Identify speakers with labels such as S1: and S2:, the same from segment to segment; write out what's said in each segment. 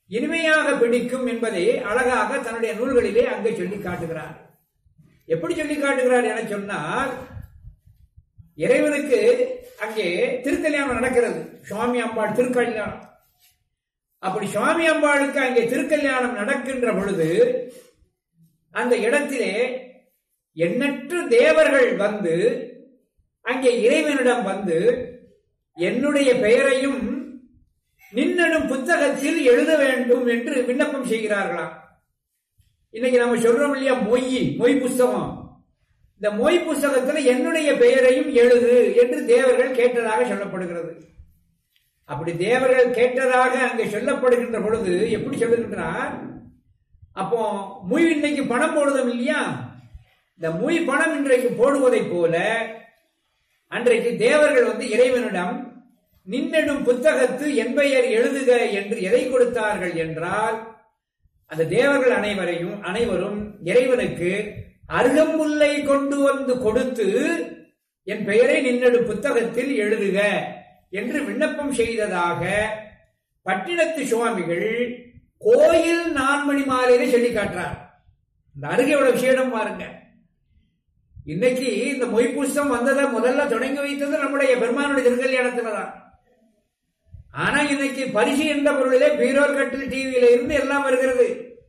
S1: இனிமையாக பிடிக்கும் என்பதை அழகாக தன்னுடைய நூல்களிலே அங்கே சொல்லி காட்டுகிறார் எப்படி சொல்லி காட்டுகிறார் என சொன்னால் இறைவனுக்கு அங்கே திருக்கல்யாணம் நடக்கிறது சுவாமி அம்பாள் திருக்கல்யாணம் அப்படி சுவாமி அம்பாளுக்கு அங்கே திருக்கல்யாணம் நடக்கின்ற பொழுது அந்த இடத்திலே எண்ணற்ற தேவர்கள் வந்து அங்கே இறைவனிடம் வந்து என்னுடைய பெயரையும் நின்னடும் புத்தகத்தில் எழுத வேண்டும் என்று விண்ணப்பம் செய்கிறார்களாம் இன்னைக்கு நம்ம சொல்றோம் இல்லையா மொய் மொய் புஸ்தகம் இந்த மொய் புஸ்தகத்துல என்னுடைய பெயரையும் எழுது என்று தேவர்கள் கேட்டதாக சொல்லப்படுகிறது அப்படி தேவர்கள் கேட்டதாக அங்கே சொல்லப்படுகின்ற பொழுது எப்படி சொல்லுகின்றார் அப்போ முய் இன்னைக்கு பணம் போடுதோம் இல்லையா இந்த முய் பணம் இன்றைக்கு போடுவதை போல அன்றைக்கு தேவர்கள் வந்து இறைவனிடம் நின்னெடும் புத்தகத்து என் பெயர் எழுதுக என்று எதை கொடுத்தார்கள் என்றால் அந்த தேவர்கள் அனைவரையும் அனைவரும் இறைவனுக்கு அருகம்புல்லை கொண்டு வந்து கொடுத்து என் பெயரை நின்னெடும் புத்தகத்தில் எழுதுக என்று விண்ணப்பம் செய்ததாக பட்டினத்து சுவாமிகள் கோயில் நான்மணி மாலையில சொல்லி காட்டுறார் இந்த அருகே உள்ள விஷயம் பாருங்க இன்னைக்கு இந்த மொய் புஸ்தம் வந்ததை முதல்ல தொடங்கி வைத்தது நம்முடைய பெருமானுடைய திருக்கல்யாணத்துல தான் ஆனா இன்னைக்கு பரிசு என்ற பொருளிலே பீரோர் கட்டில் டிவியில இருந்து எல்லாம் வருகிறது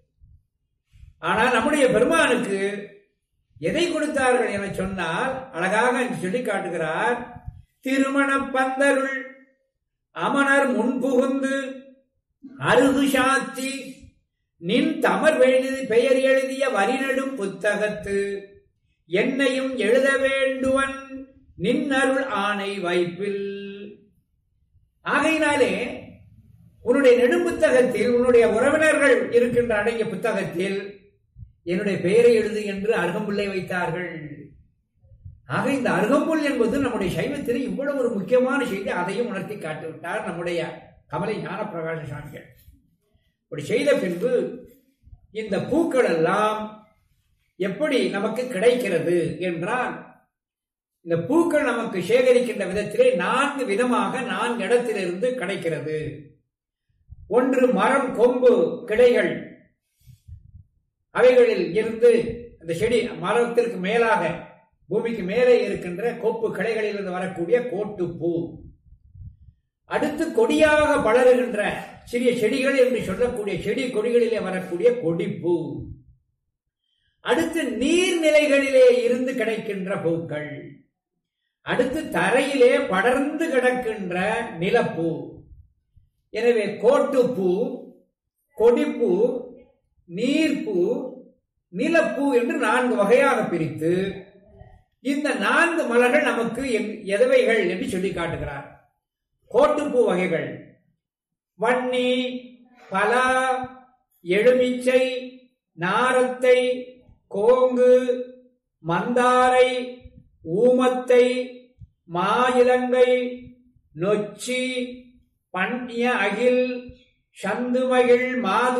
S1: ஆனால் நம்முடைய பெருமானுக்கு எதை கொடுத்தார்கள் என சொன்னால் அழகாக சொல்லி காட்டுகிறார் திருமண பந்தருள் அமனர் முன்புகுந்து அருகு சாத்தி நின் தமர் எழுதி பெயர் எழுதிய வரிநடும் புத்தகத்து என்னையும் எழுத வேண்டுவன் நின் அருள் ஆணை வைப்பில் ஆகையினாலே உன்னுடைய நெடும் புத்தகத்தில் உன்னுடைய உறவினர்கள் இருக்கின்ற அடங்கிய புத்தகத்தில் என்னுடைய பெயரை எழுது என்று அருகம்புல்லை வைத்தார்கள் ஆக இந்த அருகம்புல் என்பது நம்முடைய சைவத்தில் இவ்வளவு ஒரு முக்கியமான செய்தி அதையும் உணர்த்தி காட்டிவிட்டார் நம்முடைய கமலை ஞான பிரகாச சாமிகள் இப்படி செய்த பின்பு இந்த பூக்கள் எல்லாம் எப்படி நமக்கு கிடைக்கிறது என்றால் இந்த பூக்கள் நமக்கு சேகரிக்கின்ற விதத்திலே நான்கு விதமாக நான்கு இடத்திலிருந்து கிடைக்கிறது ஒன்று மரம் கொம்பு கிளைகள் அவைகளில் இருந்து அந்த செடி மரத்திற்கு மேலாக பூமிக்கு மேலே இருக்கின்ற கொப்பு கிளைகளிலிருந்து வரக்கூடிய கோட்டுப்பூ அடுத்து கொடியாக பலருகின்ற சிறிய செடிகள் என்று சொல்லக்கூடிய செடி கொடிகளிலே வரக்கூடிய கொடிப்பூ அடுத்து நீர்நிலைகளிலே இருந்து கிடைக்கின்ற பூக்கள் அடுத்து தரையிலே படர்ந்து கிடக்கின்ற நிலப்பூ எனவே கோட்டுப்பூ கொடிப்பூ நீர்ப்பூ நிலப்பூ என்று நான்கு வகையாக பிரித்து இந்த நான்கு மலர்கள் நமக்கு எதவைகள் என்று சொல்லி காட்டுகிறார் கோட்டுப்பூ வகைகள் வன்னி பலா எழுமிச்சை நாரத்தை கோங்கு மந்தாரை ஊமத்தை மாயிலங்கை நொச்சி பன்னிய அகில் சந்துமகிழ் மாது